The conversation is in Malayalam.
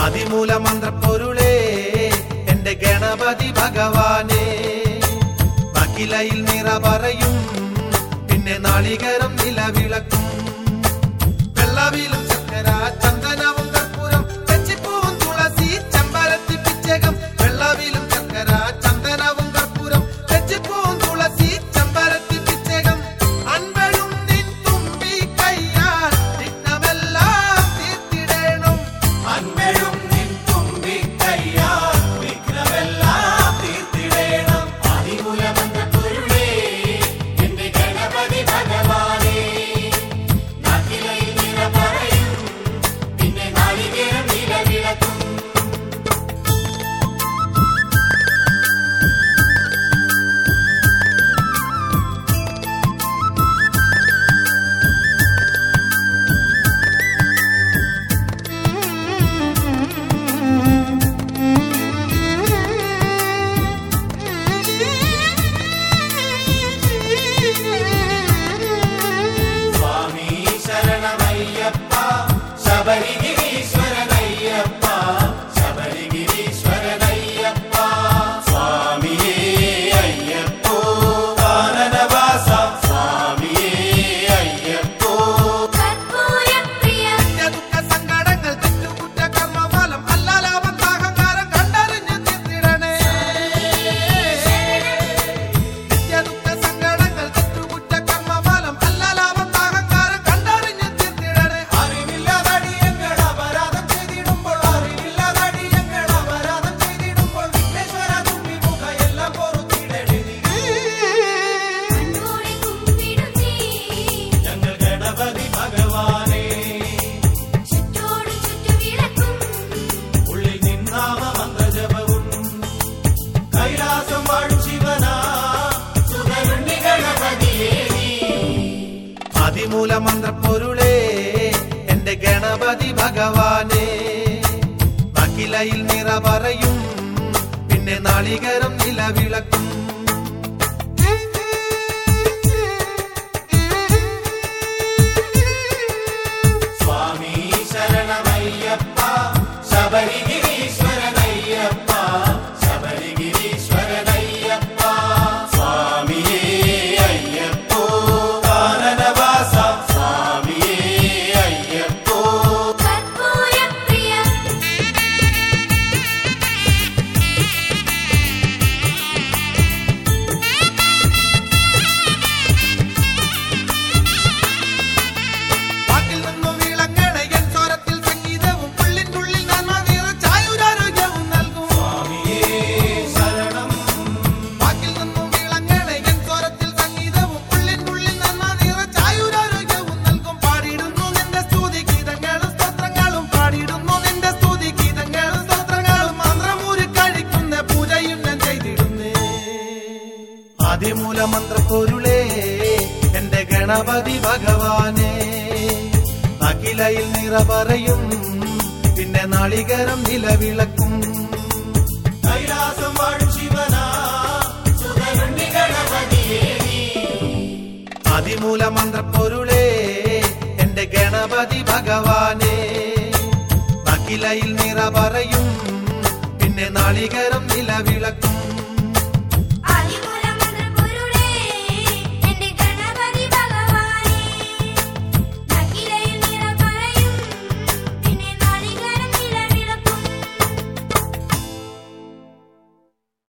അതിമൂല മന്ത്രപ്പൊരുളേ എന്റെ ഗണപതി ഭഗവാനെ അഖിലയിൽ നിറ പറയും പിന്നെ നാളികരം നിലവിളക്കും വെള്ളവിലും ചക്കര ചന്ദനവും കർപ്പൂരം തെച്ചിപ്പൂവും തുളസി ചെമ്പരത്തി പിച്ചകം വെള്ളവിലും ചക്കര ചന്ദനവും കർപ്പൂരം തെച്ചിപ്പൂവും തുളസി ചെമ്പരത്തി പിച്ചകം അൻപഴും നിൻ തുമ്പി കയ്യാൽ വിഘ്നമെല്ലാം തീർത്തിടേണം അൻപഴും നിൻ തുമ്പി കയ്യാൽ വിഘ്നമെല്ലാം തീർത്തിടേണം ആദിമൂലമന്ത്രപ്പൊരുളേ എന്റെ ഗണപതി ഭഗവാനേ നാട്ടിലയിൽ നിറ പറയും പിന്നെ നാളികേരം നിലവിളക്കും സ്വാമി ശരണമയ്യപ്പ ശബരിഗിരീശ്വരനയ്യപ്പ ശബരിഗിരീശ്വരനയ്യപ്പ സ്വാമിയേ അയ്യപ്പോ കാനനവാസ സ്വാമിയേ അയ്യപ്പോ കർപ്പൂരപ്രിയ ദുഃഖ സങ്കടങ്ങൾ തെറ്റുകുറ്റ കർമ്മഫലം അല്ലാലാപത്താഹങ്കാരം കണ്ടറിഞ്ഞു തീർത്തിടണേ നിത്യദുഃഖ സങ്കടങ്ങൾ തെറ്റുകുറ്റ കർമ്മഫലം അല്ലാലാപത്താഹങ്കാരം കണ്ടറിഞ്ഞു തീർത്തിടണേ അറിവില്ലാതടിയങ്ങൾ അപരാധം ചെയ്തിടുമ്പോൾ അറിവില്ലാതടിയങ്ങൾ അപരാധം ചെയ്തിടുമ്പോൾ വിഘ്നേശ്വര തുമ്പിമുഖ എല്ലാം പൊറുത്തിടണേ കണ്ണോടെ കുമ്പിടുന്നേ ഞങ്ങൾ ഗണപതി ഭഗവാനേ ചുറ്റോട് ചുറ്റുവിളക്കും ഉള്ളിൽ നിന്നാമ മന്ത്രജപവും കൈലാസം വാഴും ശിവനാ സുതരുണ്ണി ഗണപതിയേ നീ അതിമൂല മന്ത്രപ്പൊരുളേ എന്റെ ഗണപതി ഭഗവാനെ അഖിലയിൽ നിറ പറയും പിന്നെ നാളികരം നിലവിളക്കും സ്വാമി ശരണമയ്യപ്പ ശബരിഗിരീശ്വരനയ്യപ്പ ശബരിഗിരീശ്വരനയ്യപ്പ സ്വാമിയേ അയ്യപ്പോ കാനനവാസ സ്വാമിയേ അയ്യപ്പോ കർപ്പൂരപ്രിയ വാക്കിൽ നിന്നും വിളങ്ങണ എൻ സ്വരത്തിൽ സംഗീതവും ഉള്ളിനുള്ളിൽ നന്മ നിറച്ചായുരാരോഗ്യവും നൽകും സ്വാമിയേ ശരണം വാക്കിൽ നിന്നും വിളങ്ങണ എൻ സ്വരത്തിൽ സംഗീതവും ഉള്ളിനുള്ളിൽ നന്മ നിറച്ചായുരാരോഗ്യവും നൽകും പാടിയിടുന്നു നിന്റെ സ്തുതി ഗീതങ്ങളും സ്തോത്രങ്ങളും പാടിയിടുന്നു നിന്റെ സ്തുതി ഗീതങ്ങളും സ്തോത്രങ്ങളും മന്ത്രമൂരി കഴിക്കുന്ന പൂജയും ഞാൻ ചെയ്തിടുന്നേ ആദിമൂല മന്ത്രപ്പൊരുളേ എന്റെ ഗണപതി ഭഗവാനെ അഖിലയിൽ നിറ പറയും പിന്നെ നാളികരം നിലവിളക്കും കൈലാസം വാഴും ശിവനാ സുതരുണ്ണി ഗണപതിയേ നീ അതിമൂല മന്ത്രപ്പൊരുളേ എന്റെ ഗണപതി ഭഗവാനെ അഖിലയിൽ നിറ പറയും പിന്നെ നാളികരം നിലവിളക്കും